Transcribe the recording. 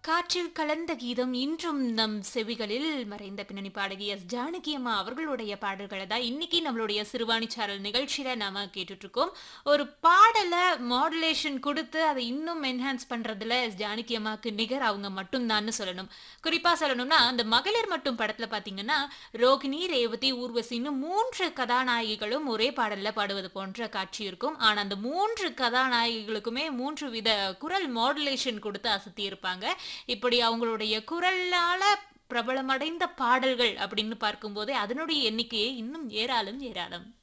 காற்றில் கலந்த கீதம் இன்றும் நம் செவிகளில் மறைந்த பின்னணி பாடகி எஸ் ஜானகி அம்மா அவர்களுடைய பாடல்களை தான் இன்னைக்கு நம்மளுடைய சிறுவாணி சாரல் நிகழ்ச்சியில நாம கேட்டுட்டு இருக்கோம் ஒரு பாடலை மாடுலேஷன் கொடுத்து அதை இன்னும் என்ஹான்ஸ் பண்றதுல எஸ் ஜானகி அம்மாவுக்கு நிகர் அவங்க மட்டும்தான்னு சொல்லணும் குறிப்பா சொல்லணும்னா அந்த மகளிர் மட்டும் படத்துல பாத்தீங்கன்னா ரோகிணி ரேவதி ஊர்வசின்னு மூன்று கதாநாயகிகளும் ஒரே பாடல்ல பாடுவது போன்ற காட்சி இருக்கும் ஆனா அந்த மூன்று கதாநாயகிகளுக்குமே மூன்று வித குரல் மாடுலேஷன் கொடுத்து அசத்தி இருப்பாங்க இப்படி அவங்களுடைய குரலால பிரபலமடைந்த பாடல்கள் அப்படின்னு பார்க்கும்போது அதனுடைய எண்ணிக்கையே இன்னும் ஏராளம் ஏராளம்